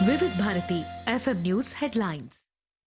Vividh Bharati FM news headlines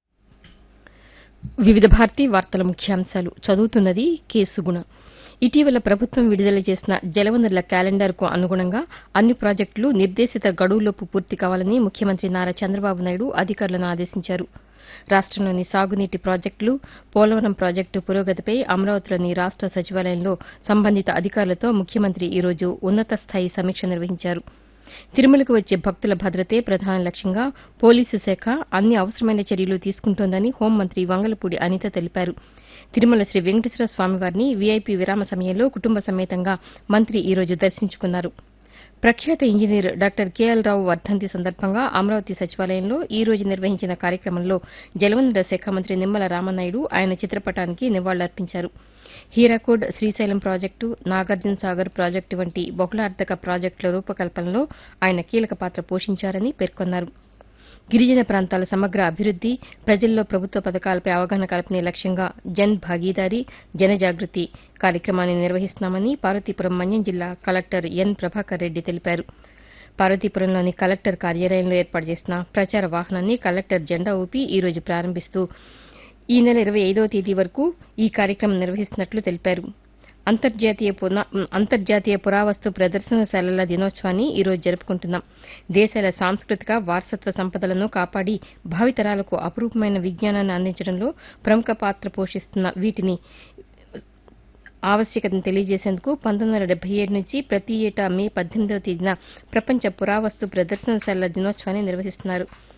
Vividha Bharati వార్తల ముఖ్యాంశాలు చదువుతున్నది కె సుగుణ ఇటీవల ప్రభుత్వం విడుదల చేసిన జలవనరుల క్యాలెండర్కు అనుగుణంగా అన్ని ప్రాజెక్టులు నిర్దేశిత గడువులోపు పూర్తి కావాలని ముఖ్యమంత్రి నారా చంద్రబాబు నాయుడు అధికారులను ఆదేశించారు రాష్టంలోని సాగునీటి ప్రాజెక్టులు పోలవరం ప్రాజెక్టు పురోగతిపై అమరావతిలోని రాష్ట సచివాలయంలో సంబంధిత అధికారులతో ముఖ్యమంత్రి ఈ రోజు ఉన్నత స్థాయి సమీక్ష నిర్వహించారు తిరుమలకు వచ్చే భక్తుల భద్రతే ప్రధాన లక్ష్యంగా పోలీసు శాఖ అన్ని అవసరమైన చర్యలు తీసుకుంటోందని హోంమంత్రి వంగలపూడి అనిత తెలిపారు తిరుమల శ్రీ వెంకటేశ్వర స్వామివారిని వీఐపీ విరామ సమయంలో కుటుంబ సమేతంగా మంత్రి ఈ రోజు దర్శించుకున్నారు ప్రఖ్యాత ఇంజనీర్ డాక్టర్ కేఎల్ రావు వర్ధంతి సందర్భంగా అమరావతి సచివాలయంలో ఈ రోజు నిర్వహించిన కార్యక్రమంలో జలవనరుల శాఖ మంత్రి నిమ్మల రామనాయుడు ఆయన చిత్రపటానికి నివాళులర్పించారు హీరాకోడ్ శ్రీశైలం ప్రాజెక్టు నాగార్జున సాగర్ ప్రాజెక్టు వంటి బహుళార్థక ప్రాజెక్టుల రూపకల్పనలో ఆయన కీలక పాత్ర పోషించారని పేర్కొన్నారు గిరిజన ప్రాంతాల సమగ్ర అభివృద్ది ప్రజల్లో ప్రభుత్వ పథకాలపై అవగాహన కల్పనే లక్ష్యంగా జన్ భాగీదారీ జనజాగృతి కార్యక్రమాన్ని నిర్వహిస్తున్నామని పార్వతీపురం మన్యం జిల్లా కలెక్టర్ ఎన్ ప్రభాకర్ రెడ్డి తెలిపారు పార్వతీపురంలోని కలెక్టర్ కార్యాలయంలో ఏర్పాటు చేసిన ప్రచార వాహనాన్ని కలెక్టర్ జెండా ఊపి ఈ రోజు ప్రారంభిస్తూ ఈ నెల ఇరవై ఐదవ తేదీ వరకు ఈ కార్యక్రమం నిర్వహిస్తున్నట్లు తెలిపారు అంతర్జాతీయ పునా- అంతర్జాతీయ పురావస్తు ప్రదర్శనశాలల దినోత్సవాన్ని ఈ రోజు జరుపుకుంటున్నాం దేశాల సాంస్కృతిక వారసత్వ సంపదలను కాపాడి భావితరాలకు అపురూపమైన విజ్ఞానాన్ని అందించడంలో ప్రముఖ పాత్ర పోషిస్తున్న వీటిని ఆవశ్యకతను తెలియజేసేందుకు పంతొమ్మిది వందల డెబ్బై ఏడు నుంచి ప్రతి ఏటా మే పద్దెనిమిదవ తేదీన ప్రపంచ పురావస్తు ప్రదర్శనశాలల దినోత్సవాన్ని నిర్వహిస్తున్నారు